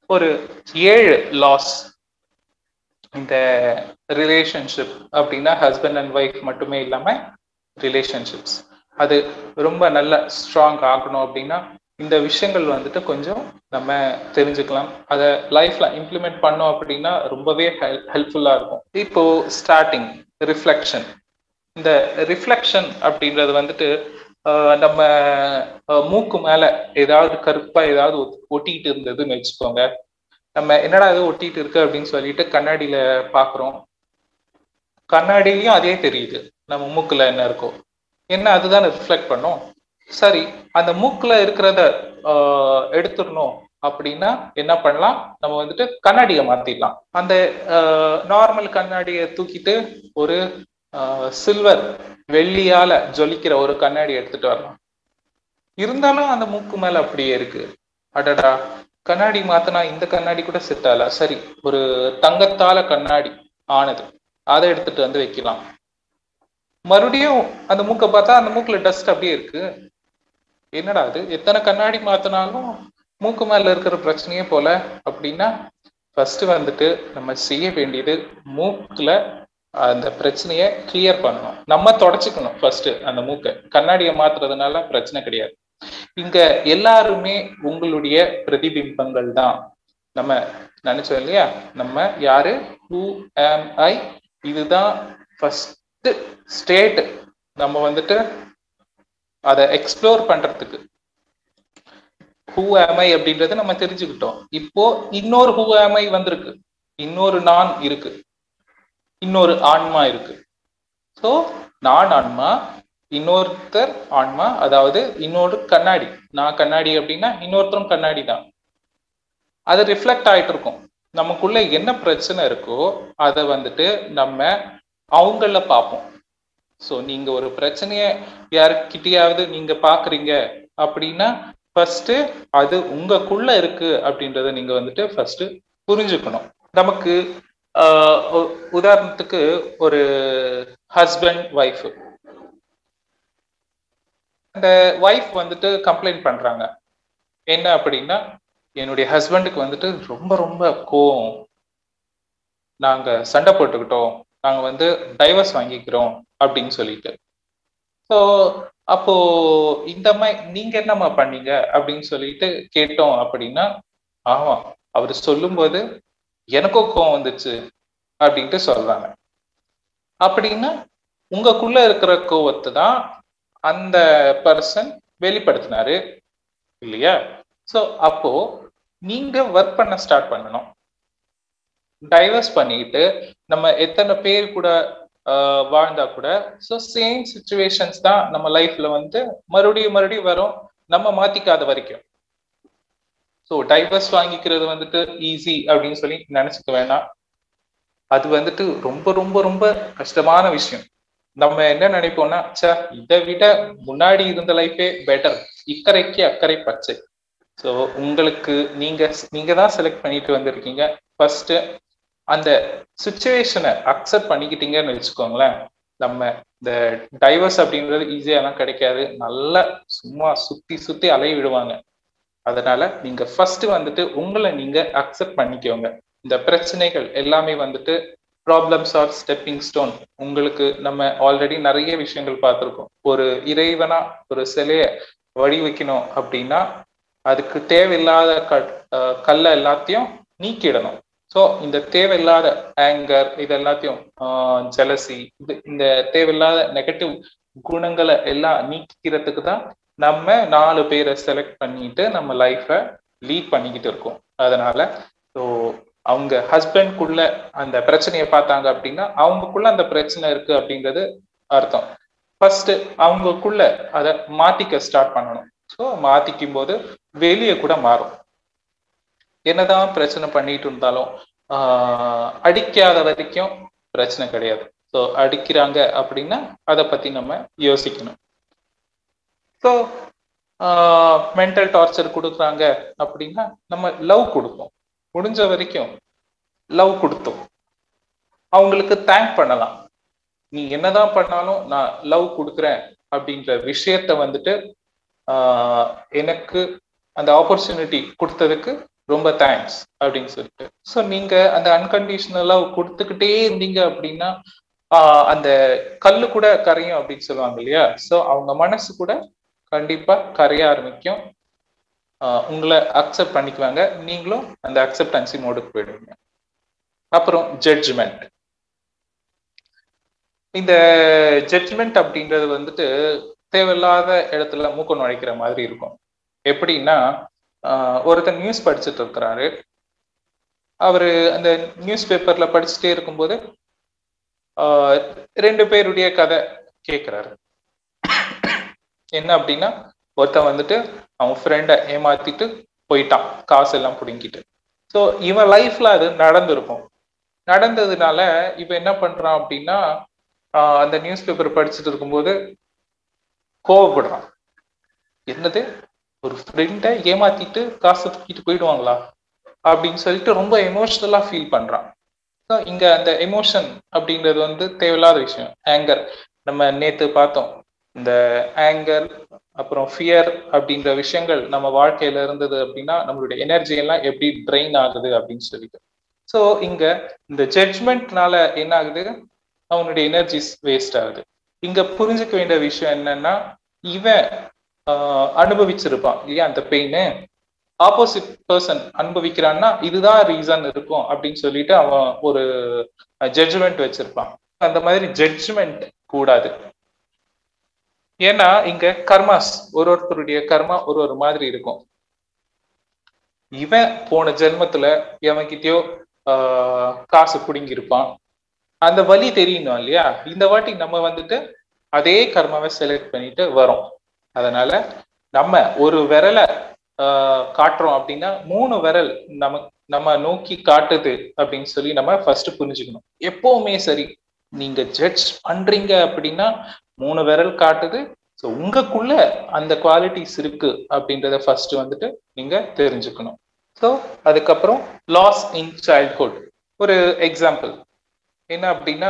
ஒரு ஏழு லாஸ் இந்த ரிலேஷன்ஷிப் அப்படின்னா ஹஸ்பண்ட் அண்ட் ஒய்ஃப் மட்டுமே இல்லாம ரிலேஷன்ஷிப்ஸ் அது ரொம்ப நல்ல ஸ்ட்ராங் ஆகணும் அப்படின்னா இந்த விஷயங்கள் வந்துட்டு கொஞ்சம் நம்ம தெரிஞ்சுக்கலாம் அதை லைஃப்ல இம்ப்ளிமெண்ட் பண்ணோம் அப்படின்னா ரொம்பவே ஹெல்ப்ஃபுல்லா இருக்கும் இப்போ ஸ்டார்டிங் ரிஃப்ளெக்ஷன் இந்த ரிஃப்ளெக்ஷன் அப்படின்றது வந்துட்டு நம்ம மூக்கு மேல ஏதாவது கருப்பா ஏதாவது ஒட்டிட்டு இருந்ததுன்னு வச்சுக்கோங்க நம்ம என்னடா இது ஒட்டிட்டு இருக்கு அப்படின்னு சொல்லிட்டு கண்ணாடியில பாக்குறோம் கண்ணாடியிலயும் அதே தெரியுது நம்ம மூக்குல என்ன இருக்கோ என்ன அதுதான் ரிஃப்ளெக்ட் பண்ணும் சரி அந்த மூக்குல இருக்கிறத எடுத்துடணும் அப்படின்னா என்ன பண்ணலாம் நம்ம வந்துட்டு கண்ணாடியை மாத்திடலாம் அந்த நார்மல் கண்ணாடியை தூக்கிட்டு ஒரு சில்வர் வெள்ளியால ஜொலிக்கிற ஒரு கண்ணாடி எடுத்துட்டு வரலாம் இருந்தாலும் அந்த மூக்கு மேல அப்படியே இருக்கு அடடா கண்ணாடி மாத்தினா இந்த கண்ணாடி கூட செட் ஆகல சரி ஒரு தங்கத்தால கண்ணாடி ஆனது அதை எடுத்துட்டு வந்து வைக்கலாம் மறுபடியும் அந்த மூக்கை பார்த்தா அந்த மூக்குல டஸ்ட் அப்படியே இருக்கு என்னடா அது எத்தனை கண்ணாடி மாத்தினாலும் மூக்கு மேல இருக்கிற பிரச்சனையே போல அப்படின்னா ஃபர்ஸ்ட் வந்துட்டு நம்ம செய்ய வேண்டியது மூக்குல அந்த பிரச்சனைய கிளியர் பண்ணணும் நம்ம தொடச்சிக்கணும் ஃபர்ஸ்ட் அந்த மூக்கை கண்ணாடியை மாத்துறதுனால பிரச்சனை கிடையாது இங்க எல்லாருமே உங்களுடைய பிரதிபிம்பங்கள் தான் நம்ம நினைச்சோம் இல்லையா நம்ம யாரு ஹூ ஆம் ஐ இதுதான் ஃபர்ஸ்ட் ஸ்டேட் நம்ம வந்துட்டு அதை எக்ஸ்ப்ளோர் பண்றதுக்கு ஹூ ஆமை அப்படின்றத நம்ம தெரிஞ்சுக்கிட்டோம் இப்போ இன்னொரு ஹூ ஆமை வந்திருக்கு இன்னொரு நான் இருக்கு இன்னொரு ஆன்மா இருக்கு ஸோ நான் ஆன்மா இன்னொருத்தர் ஆன்மா அதாவது இன்னொரு கண்ணாடி நான் கண்ணாடி அப்படின்னா இன்னொருத்தரும் கண்ணாடி தான் அது ரிஃப்ளெக்ட் ஆயிட்டு இருக்கும் நமக்குள்ள என்ன பிரச்சனை இருக்கோ அதை வந்துட்டு நம்ம அவங்கள பார்ப்போம் ஸோ நீங்க ஒரு பிரச்சனைய யாருக்கிட்டயாவது நீங்க பாக்குறீங்க அப்படின்னா ஃபர்ஸ்ட் அது உங்களுக்குள்ள இருக்கு அப்படின்றத நீங்க வந்துட்டு ஃபர்ஸ்ட் புரிஞ்சுக்கணும் நமக்கு உதாரணத்துக்கு ஒரு ஹஸ்பண்ட் ஒய்ஃப் அந்த ஒய்ஃப் வந்துட்டு கம்ப்ளைண்ட் பண்றாங்க என்ன அப்படின்னா என்னுடைய ஹஸ்பண்டுக்கு வந்துட்டு ரொம்ப ரொம்ப கோவம் நாங்க சண்டை போட்டுக்கிட்டோம் நாங்க வந்து டைவர்ஸ் வாங்கிக்கிறோம் அப்படின்னு சொல்லிட்டு ஸோ அப்போ இந்த மாதிரி நீங்க என்னம்மா பண்ணீங்க அப்படின்னு சொல்லிட்டு கேட்டோம் அப்படின்னா ஆமா அவர் சொல்லும்போது எனக்கும் கோவம் வந்துச்சு அப்படின்ட்டு சொல்றாங்க அப்படின்னா உங்களுக்குள்ள இருக்கிற கோவத்தை தான் அந்த பர்சன் வெளிப்படுத்தினாரு இல்லையா ஸோ அப்போ நீங்க ஒர்க் பண்ண ஸ்டார்ட் பண்ணணும் டைவர்ஸ் பண்ணிட்டு நம்ம எத்தனை பேர் கூட வாழ்ந்தா கூட ஸோ சேம் சுச்சுவேஷன்ஸ் தான் நம்ம லைஃப்ல வந்து மறுபடியும் மறுபடியும் வரும் நம்ம மாத்திக்காத வரைக்கும் ஸோ டைவர்ஸ் வாங்கிக்கிறது வந்துட்டு ஈஸி அப்படின்னு சொல்லி நினைச்சுக்க வேணாம் அது வந்துட்டு ரொம்ப ரொம்ப ரொம்ப கஷ்டமான விஷயம் நம்ம என்ன நினைப்போம்னா சே இதை விட முன்னாடி இருந்த லைஃபே பெட்டர் இக்கரைக்கு அக்கறை பச்சை ஸோ உங்களுக்கு நீங்க நீங்க தான் செலக்ட் பண்ணிட்டு வந்திருக்கீங்க ஃபர்ஸ்ட் அந்த சுச்சுவேஷனை அக்செப்ட் பண்ணிக்கிட்டீங்கன்னு வச்சுக்கோங்களேன் நம்ம இந்த டைவர்ஸ் அப்படின்றது ஈஸியாலாம் கிடைக்காது நல்லா சும்மா சுத்தி சுத்தி அலைய விடுவாங்க அதனால நீங்க ஃபர்ஸ்ட் வந்துட்டு உங்களை நீங்க அக்செப்ட் பண்ணிக்கோங்க இந்த பிரச்சனைகள் எல்லாமே வந்துட்டு ப்ராப்ளம்ஸ் ஆர் ஸ்டெப்பிங் ஸ்டோன் உங்களுக்கு நம்ம ஆல்ரெடி நிறைய விஷயங்கள் பார்த்துருக்கோம் ஒரு இறைவனா ஒரு சிலைய வடி வைக்கணும் அப்படின்னா அதுக்கு தேவையில்லாத க கல்லை எல்லாத்தையும் நீக்கிடணும் ஸோ இந்த தேவையில்லாத ஆங்கர் இது எல்லாத்தையும் ஜலசி இது இந்த தேவையில்லாத நெகட்டிவ் குணங்களை எல்லாம் நீக்கிறதுக்கு தான் நம்ம நாலு பேரை செலக்ட் பண்ணிட்டு நம்ம லைஃப்பை லீட் பண்ணிக்கிட்டு இருக்கோம் அதனால ஸோ அவங்க ஹஸ்பண்ட்குள்ள அந்த பிரச்சனையை பார்த்தாங்க அப்படின்னா அவங்களுக்குள்ள அந்த பிரச்சனை இருக்கு அப்படின்றது அர்த்தம் ஃபர்ஸ்ட் அவங்களுக்குள்ள அதை மாத்திக்க ஸ்டார்ட் பண்ணணும் ஸோ மாத்திக்கும் போது வெளியே கூட மாறும் என்னதான் பிரச்சனை பண்ணிட்டு இருந்தாலும் ஆஹ் அடிக்காத வரைக்கும் பிரச்சனை கிடையாது ஸோ அடிக்கிறாங்க அப்படின்னா அதை பத்தி நம்ம யோசிக்கணும் ஸோ மென்டல் டார்ச்சர் கொடுக்குறாங்க அப்படின்னா நம்ம லவ் கொடுப்போம் முடிஞ்ச வரைக்கும் லவ் கொடுத்தோம் அவங்களுக்கு தேங்க் பண்ணலாம் நீ என்னதான் பண்ணாலும் நான் லவ் கொடுக்குறேன் அப்படின்ற விஷயத்த வந்துட்டு ஆஹ் எனக்கு அந்த ஆப்பர்ச்சுனிட்டி கொடுத்ததுக்கு ரொம்ப தேங்க்ஸ் அப்படின்னு சொல்லிட்டு ஸோ நீங்க அந்த அன்கண்டிஷனலா கொடுத்துக்கிட்டே இருந்தீங்க அப்படின்னா அந்த கல்லு கூட கரையும் அப்படின்னு சொல்லுவாங்க இல்லையா ஸோ அவங்க மனசு கூட கண்டிப்பா கரைய ஆரம்பிக்கும் உங்களை அக்செப்ட் பண்ணிக்குவாங்க நீங்களும் அந்த அக்செப்டன்சி மோடுக்கு போயிடுவீங்க அப்புறம் ஜட்ஜ்மெண்ட் இந்த ஜட்ஜ்மெண்ட் அப்படின்றது வந்துட்டு தேவையில்லாத இடத்துல மூக்க நுழைக்கிற மாதிரி இருக்கும் எப்படின்னா ஒருத்தர் நியூஸ் படிச்சுட்டு இருக்கிறாரு அவரு அந்த நியூஸ் பேப்பர்ல படிச்சுட்டே இருக்கும்போது ரெண்டு பேருடைய கதை கேட்கிறாரு என்ன அப்படின்னா ஒருத்தன் வந்துட்டு அவன் ஃப்ரெண்டை ஏமாத்திட்டு போயிட்டான் காசு எல்லாம் பிடுங்கிட்டு ஸோ இவன் லைஃப்ல அது நடந்திருக்கும் நடந்ததுனால இப்ப என்ன பண்றான் அப்படின்னா அந்த நியூஸ் பேப்பர் படிச்சுட்டு இருக்கும்போது கோவப்படுறான் என்னது ஒரு ஃப்ரெண்டை ஏமாத்திட்டு காசை தூக்கிட்டு போயிடுவாங்களா அப்படின்னு சொல்லிட்டு ரொம்ப எமோஷ்னலா ஃபீல் பண்றான் ஸோ இங்க அந்த எமோஷன் அப்படின்றது வந்து தேவையில்லாத விஷயம் ஆங்கர் நம்ம நேத்து பார்த்தோம் இந்த ஆங்கர் அப்புறம் ஃபியர் அப்படின்ற விஷயங்கள் நம்ம வாழ்க்கையில இருந்தது அப்படின்னா நம்மளுடைய எனர்ஜி எல்லாம் எப்படி ட்ரெயின் ஆகுது அப்படின்னு சொல்லிட்டு ஸோ இங்க இந்த ஜட்ஜ்மெண்ட்னால என்ன ஆகுது அவனுடைய எனர்ஜிஸ் வேஸ்ட் ஆகுது இங்க புரிஞ்சுக்க வேண்டிய விஷயம் என்னன்னா இவன் அனுபவிச்சிருப்பான் இல்லையா அந்த பெயின் ஆப்போசிட் பர்சன் அனுபவிக்கிறான்னா இதுதான் ரீசன் இருக்கும் அப்படின்னு சொல்லிட்டு அவன் ஒரு ஜட்ஜ்மெண்ட் வச்சிருப்பான் அந்த மாதிரி ஜட்ஜ்மெண்ட் கூடாது ஏன்னா இங்க கர்மாஸ் ஒரு ஒருத்தருடைய கர்மா ஒரு ஒரு மாதிரி இருக்கும் இவன் போன ஜென்மத்துல எவன்கிட்டயோ ஆஹ் காசு பிடுங்கிருப்பான் அந்த வழி தெரியணும் இல்லையா இந்த வாட்டி நம்ம வந்துட்டு அதே கர்மாவை செலக்ட் பண்ணிட்டு வரோம் அதனால நம்ம ஒரு விரலை காட்டுறோம் அப்படின்னா மூணு விரல் நம்ம நம்ம நோக்கி காட்டுது அப்படின்னு சொல்லி நம்ம ஃபர்ஸ்ட் புரிஞ்சுக்கணும் எப்பவுமே சரி நீங்க ஜட்ஜ் பண்றீங்க அப்படின்னா மூணு விரல் காட்டுது ஸோ உங்களுக்குள்ள அந்த குவாலிட்டிஸ் இருக்கு அப்படின்றத ஃபர்ஸ்ட் வந்துட்டு நீங்க தெரிஞ்சுக்கணும் ஸோ அதுக்கப்புறம் லாஸ் இன் சைல்ட்ஹுட் ஒரு எக்ஸாம்பிள் என்ன அப்படின்னா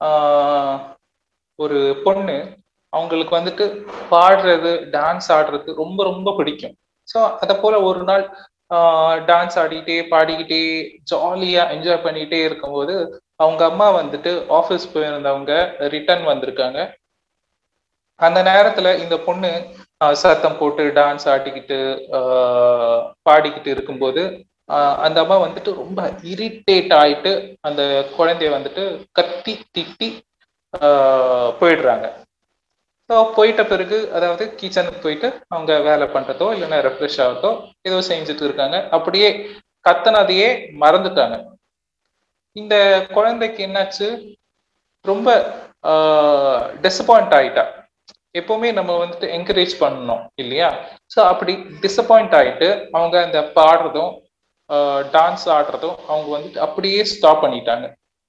ஒரு பொண்ணு அவங்களுக்கு வந்துட்டு பாடுறது டான்ஸ் ஆடுறது ரொம்ப ரொம்ப பிடிக்கும் ஸோ அதை போல ஒரு நாள் டான்ஸ் ஆடிக்கிட்டே பாடிக்கிட்டே ஜாலியா என்ஜாய் பண்ணிக்கிட்டே இருக்கும்போது அவங்க அம்மா வந்துட்டு ஆஃபீஸ் போயிருந்தவங்க ரிட்டர்ன் வந்திருக்காங்க அந்த நேரத்துல இந்த பொண்ணு சத்தம் போட்டு டான்ஸ் ஆடிக்கிட்டு பாடிக்கிட்டு இருக்கும்போது அந்த அம்மா வந்துட்டு ரொம்ப இரிட்டேட் ஆயிட்டு அந்த குழந்தைய வந்துட்டு கத்தி திட்டி போயிடுறாங்க ஸோ போயிட்ட பிறகு அதாவது கிச்சனுக்கு போயிட்டு அவங்க வேலை பண்றதோ இல்லைன்னா ரெஃப்ரெஷ் ஆகத்தோ ஏதோ செஞ்சுட்டு இருக்காங்க அப்படியே கத்தனதையே மறந்துட்டாங்க இந்த குழந்தைக்கு என்னாச்சு ரொம்ப டிசப்பாயிண்ட் ஆயிட்டா எப்பவுமே நம்ம வந்துட்டு என்கரேஜ் பண்ணணும் இல்லையா ஸோ அப்படி டிசப்பாயிண்ட் ஆயிட்டு அவங்க அந்த பாடுறதும் டான்ஸ் ஆடுறதும் அவங்க வந்துட்டு அப்படியே ஸ்டாப் பண்ணிட்டாங்க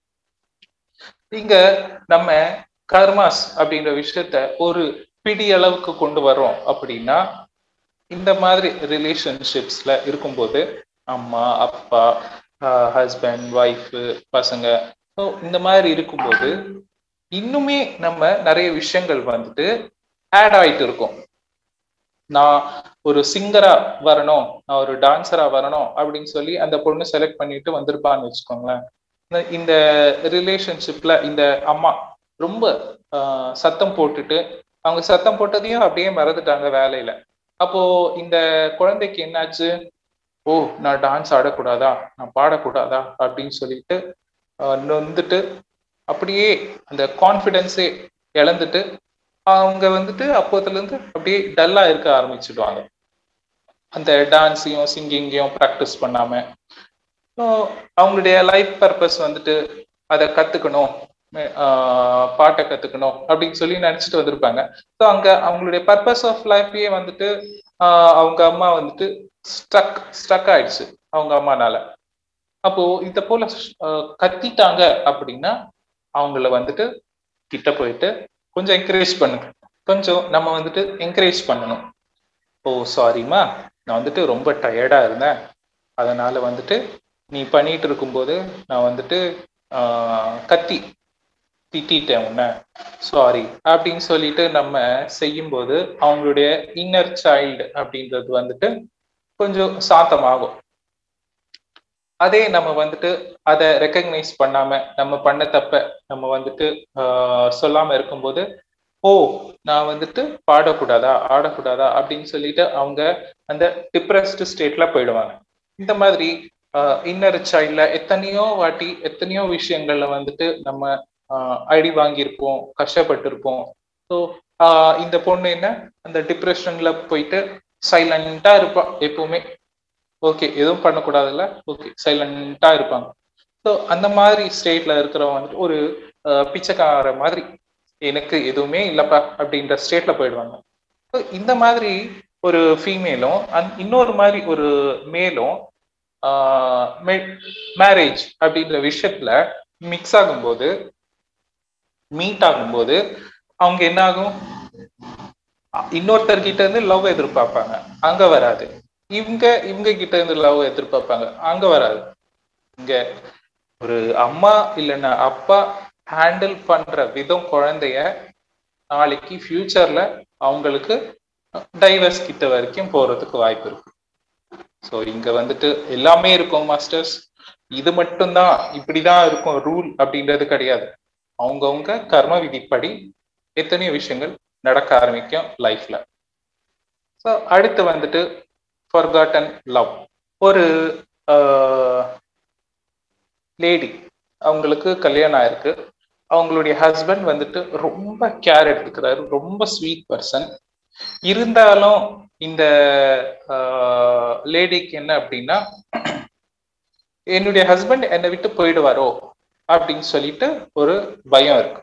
இங்க நம்ம கர்மாஸ் அப்படின்ற விஷயத்த ஒரு பிடி அளவுக்கு கொண்டு வரோம் அப்படின்னா இந்த மாதிரி ரிலேஷன்ஷிப்ஸ்ல இருக்கும்போது அம்மா அப்பா ஹஸ்பண்ட் ஒய்ஃபு பசங்க ஸோ இந்த மாதிரி இருக்கும்போது இன்னுமே நம்ம நிறைய விஷயங்கள் வந்துட்டு ஆட் ஆயிட்டு இருக்கோம் நான் ஒரு சிங்கரா வரணும் நான் ஒரு டான்சரா வரணும் அப்படின்னு சொல்லி அந்த பொண்ணு செலக்ட் பண்ணிட்டு வந்திருப்பான்னு வச்சுக்கோங்களேன் இந்த ரிலேஷன்ஷிப்ல இந்த அம்மா ரொம்ப சத்தம் போட்டுட்டு அவங்க சத்தம் போட்டதையும் அப்படியே மறந்துட்டாங்க வேலையில அப்போ இந்த குழந்தைக்கு என்னாச்சு ஓ நான் டான்ஸ் ஆடக்கூடாதா நான் பாடக்கூடாதா அப்படின்னு சொல்லிட்டு நொந்துட்டு அப்படியே அந்த கான்ஃபிடென்ஸே இழந்துட்டு அவங்க வந்துட்டு அப்போதுல இருந்து அப்படியே டல்லா இருக்க ஆரம்பிச்சிடுவாங்க அந்த டான்ஸையும் சிங்கிங்கையும் ப்ராக்டிஸ் பண்ணாம அவங்களுடைய லைஃப் பர்பஸ் வந்துட்டு அதை கத்துக்கணும் பாட்டை கத்துக்கணும் அப்படின்னு சொல்லி நினைச்சிட்டு வந்திருப்பாங்க ஸோ அங்க அவங்களுடைய பர்பஸ் ஆஃப் லைஃபையே வந்துட்டு அவங்க அம்மா வந்துட்டு ஸ்டக் ஸ்டக் ஆயிடுச்சு அவங்க அம்மானால அப்போ இத போல கத்திட்டாங்க அப்படின்னா அவங்கள வந்துட்டு கிட்ட போயிட்டு கொஞ்சம் என்கரேஜ் பண்ணுங்க கொஞ்சம் நம்ம வந்துட்டு என்கரேஜ் பண்ணணும் ஓ சாரிம்மா நான் வந்துட்டு ரொம்ப டயர்டா இருந்தேன் அதனால வந்துட்டு நீ பண்ணிட்டு இருக்கும்போது நான் வந்துட்டு கத்தி திட்டேன் உன்ன சாரி அப்படின்னு சொல்லிட்டு நம்ம செய்யும்போது அவங்களுடைய இன்னர் சைல்டு அப்படின்றது வந்துட்டு கொஞ்சம் சாந்தமாகும் அதே நம்ம வந்துட்டு அதை ரெக்கக்னைஸ் பண்ணாம நம்ம பண்ண தப்ப நம்ம வந்துட்டு சொல்லாம இருக்கும்போது ஓ நான் வந்துட்டு பாடக்கூடாதா ஆடக்கூடாதா அப்படின்னு சொல்லிட்டு அவங்க அந்த டிப்ரெஸ்டு ஸ்டேட்ல போயிடுவாங்க இந்த மாதிரி இன்னர் சைல்ட்ல எத்தனையோ வாட்டி எத்தனையோ விஷயங்கள்ல வந்துட்டு நம்ம அடி வாங்கியிருப்போம் கஷ்டப்பட்டிருப்போம் ஸோ இந்த பொண்ணு என்ன அந்த டிப்ரெஷன்ல போயிட்டு சைலண்டா இருப்பா எப்பவுமே ஓகே எதுவும் பண்ணக்கூடாதுல்ல ஓகே சைலண்டா இருப்பாங்க ஸோ அந்த மாதிரி ஸ்டேட்ல இருக்கிறவங்க வந்துட்டு ஒரு பிச்சைக்கார மாதிரி எனக்கு எதுவுமே இல்லப்பா அப்படின்ற ஸ்டேட்ல போயிடுவாங்க ஸோ இந்த மாதிரி ஒரு ஃபீமேலும் அந் இன்னொரு மாதிரி ஒரு மேலும் மேரேஜ் அப்படின்ற விஷயத்துல மிக்ஸ் ஆகும்போது மீட் ஆகும்போது அவங்க என்ன ஆகும் இன்னொருத்தர்கிட்ட இருந்து லவ் எதிர்பார்ப்பாங்க அங்க வராது இவங்க இவங்க கிட்ட இருந்து லவ் எதிர்பார்ப்பாங்க அங்க வராது இங்க ஒரு அம்மா இல்லைன்னா அப்பா ஹேண்டில் பண்ற விதம் குழந்தைய நாளைக்கு ஃபியூச்சர்ல அவங்களுக்கு டைவர்ஸ் கிட்ட வரைக்கும் போறதுக்கு வாய்ப்பு இருக்கு ஸோ இங்க வந்துட்டு எல்லாமே இருக்கும் மாஸ்டர்ஸ் இது மட்டும்தான் இப்படிதான் இருக்கும் ரூல் அப்படின்றது கிடையாது அவங்கவுங்க கர்ம விதிப்படி எத்தனையோ விஷயங்கள் நடக்க ஆரம்பிக்கும் லைஃப்ல ஸோ அடுத்து வந்துட்டு ஃபர்காட்டன் லவ் ஒரு லேடி அவங்களுக்கு கல்யாணம் ஆயிருக்கு அவங்களுடைய ஹஸ்பண்ட் வந்துட்டு ரொம்ப கேர் எடுத்துக்கிறாரு ரொம்ப ஸ்வீட் பர்சன் இருந்தாலும் இந்த லேடிக்கு என்ன அப்படின்னா என்னுடைய ஹஸ்பண்ட் என்னை விட்டு போயிடுவாரோ அப்படின்னு சொல்லிட்டு ஒரு பயம் இருக்கு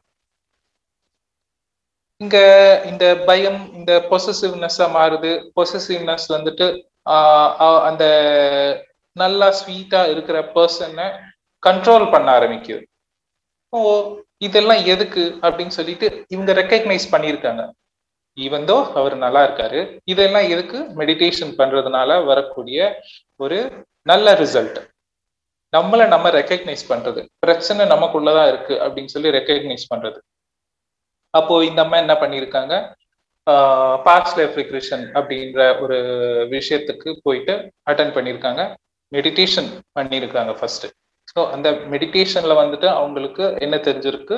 இங்க இந்த பயம் இந்த பொசசிவ்னஸ்ஸா மாறுது பொசசிவ்னஸ் வந்துட்டு அந்த நல்லா ஸ்வீட்டா இருக்கிற பர்சனை கண்ட்ரோல் பண்ண ஆரம்பிக்குது ஓ இதெல்லாம் எதுக்கு அப்படின்னு சொல்லிட்டு இவங்க ரெக்கக்னைஸ் பண்ணியிருக்காங்க ஈவந்தோ அவர் நல்லா இருக்காரு இதெல்லாம் எதுக்கு மெடிடேஷன் பண்றதுனால வரக்கூடிய ஒரு நல்ல ரிசல்ட் நம்மளை நம்ம ரெக்கக்னைஸ் பண்றது பிரச்சனை நமக்குள்ளதான் இருக்கு அப்படின்னு சொல்லி ரெக்கக்னைஸ் பண்றது அப்போ இந்த அம்மா என்ன பண்ணியிருக்காங்க பாஸ்ட் லைஃப் ரிக்ரிஷன் அப்படின்ற ஒரு விஷயத்துக்கு போயிட்டு அட்டன் பண்ணியிருக்காங்க மெடிடேஷன் பண்ணியிருக்காங்க ஃபர்ஸ்ட் ஸோ அந்த மெடிடேஷன்ல வந்துட்டு அவங்களுக்கு என்ன தெரிஞ்சிருக்கு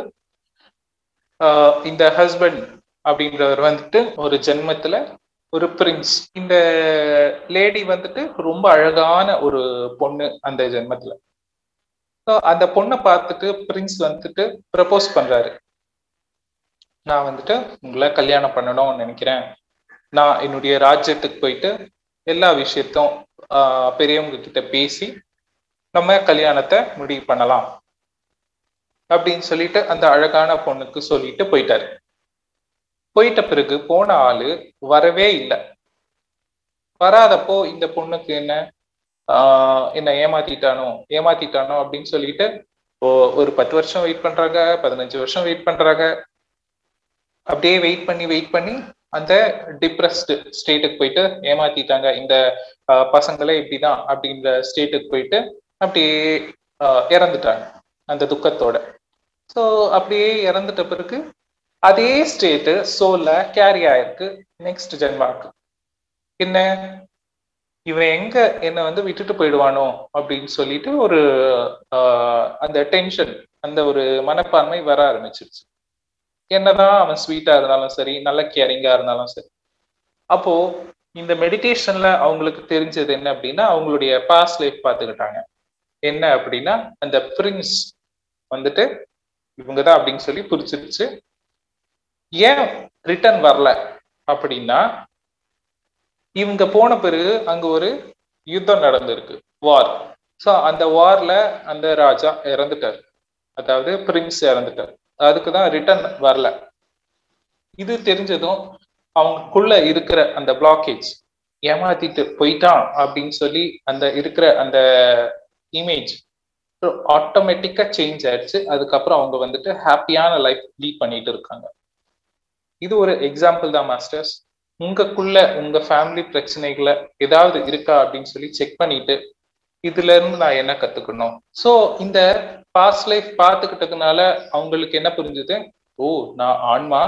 இந்த ஹஸ்பண்ட் அப்படின்றவர் வந்துட்டு ஒரு ஜென்மத்துல ஒரு பிரின்ஸ் இந்த லேடி வந்துட்டு ரொம்ப அழகான ஒரு பொண்ணு அந்த ஜென்மத்துல ஸோ அந்த பொண்ணை பார்த்துட்டு பிரின்ஸ் வந்துட்டு ப்ரப்போஸ் பண்றாரு நான் வந்துட்டு உங்களை கல்யாணம் பண்ணணும்னு நினைக்கிறேன் நான் என்னுடைய ராஜ்யத்துக்கு போயிட்டு எல்லா விஷயத்தும் பெரியவங்க கிட்ட பேசி நம்ம கல்யாணத்தை முடிவு பண்ணலாம் அப்படின்னு சொல்லிட்டு அந்த அழகான பொண்ணுக்கு சொல்லிட்டு போயிட்டாரு போயிட்ட பிறகு போன ஆளு வரவே இல்லை வராதப்போ இந்த பொண்ணுக்கு என்ன ஆஹ் என்ன ஏமாத்திட்டானோ ஏமாத்திட்டானோ அப்படின்னு சொல்லிட்டு ஒரு பத்து வருஷம் வெயிட் பண்றாங்க பதினஞ்சு வருஷம் வெயிட் பண்றாங்க அப்படியே வெயிட் பண்ணி வெயிட் பண்ணி அந்த டிப்ரெஸ்டு ஸ்டேட்டுக்கு போயிட்டு ஏமாத்திட்டாங்க இந்த பசங்களே இப்படிதான் அப்படின்ற ஸ்டேட்டுக்கு போயிட்டு அப்படியே இறந்துட்டாங்க அந்த துக்கத்தோட ஸோ அப்படியே இறந்துட்ட பிறகு அதே ஸ்டேட்டு சோல்ல கேரி ஆயிருக்கு நெக்ஸ்ட் ஜென்மாக்கு என்ன இவன் எங்க என்னை வந்து விட்டுட்டு போயிடுவானோ அப்படின்னு சொல்லிட்டு ஒரு அந்த டென்ஷன் அந்த ஒரு மனப்பான்மை வர ஆரம்பிச்சிருச்சு என்னதான் அவன் ஸ்வீட்டா இருந்தாலும் சரி நல்ல கேரிங்கா இருந்தாலும் சரி அப்போ இந்த மெடிடேஷன்ல அவங்களுக்கு தெரிஞ்சது என்ன அப்படின்னா அவங்களுடைய பாஸ்ட் லைஃப் பார்த்துக்கிட்டாங்க என்ன அப்படின்னா அந்த பிரின்ஸ் வந்துட்டு இவங்கதான் அப்படின்னு சொல்லி புரிச்சிருச்சு ஏன் ரிட்டர்ன் வரல அப்படின்னா இவங்க போன பிறகு அங்க ஒரு யுத்தம் நடந்திருக்கு வார் ஸோ அந்த வார்ல அந்த ராஜா இறந்துட்டார் அதாவது பிரின்ஸ் இறந்துட்டார் அதுக்கு தான் ரிட்டர்ன் வரல இது தெரிஞ்சதும் அவங்களுக்குள்ள இருக்கிற அந்த பிளாக்கேஜ் ஏமாத்திட்டு போயிட்டான் அப்படின்னு சொல்லி அந்த இருக்கிற அந்த இமேஜ் ஆட்டோமேட்டிக்கா சேஞ்ச் ஆயிடுச்சு அதுக்கப்புறம் அவங்க வந்துட்டு ஹாப்பியான லைஃப் லீட் பண்ணிட்டு இருக்காங்க இது ஒரு எக்ஸாம்பிள் தான் மாஸ்டர்ஸ் உங்களுக்குள்ள உங்க ஃபேமிலி பிரச்சனைகளை ஏதாவது இருக்கா அப்படின்னு சொல்லி செக் பண்ணிட்டு இதுல இருந்து நான் என்ன கத்துக்கணும் சோ இந்த பாஸ்ட் லைஃப் பார்த்துக்கிட்டதுனால அவங்களுக்கு என்ன புரிஞ்சுது ஓ நான் ஆன்மா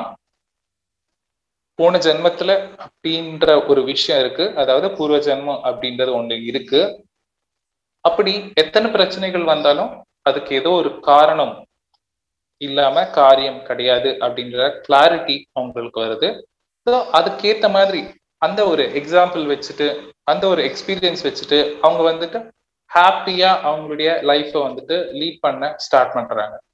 போன ஜென்மத்துல அப்படின்ற ஒரு விஷயம் இருக்கு அதாவது பூர்வ ஜென்மம் அப்படின்றது ஒண்ணு இருக்கு அப்படி எத்தனை பிரச்சனைகள் வந்தாலும் அதுக்கு ஏதோ ஒரு காரணம் இல்லாம காரியம் கிடையாது அப்படின்ற கிளாரிட்டி அவங்களுக்கு வருது ஸோ அதுக்கேத்த மாதிரி அந்த ஒரு எக்ஸாம்பிள் வச்சுட்டு அந்த ஒரு எக்ஸ்பீரியன்ஸ் வச்சுட்டு அவங்க வந்துட்டு ஹாப்பியா அவங்களுடைய லைஃப்பை வந்துட்டு லீட் பண்ண ஸ்டார்ட் பண்றாங்க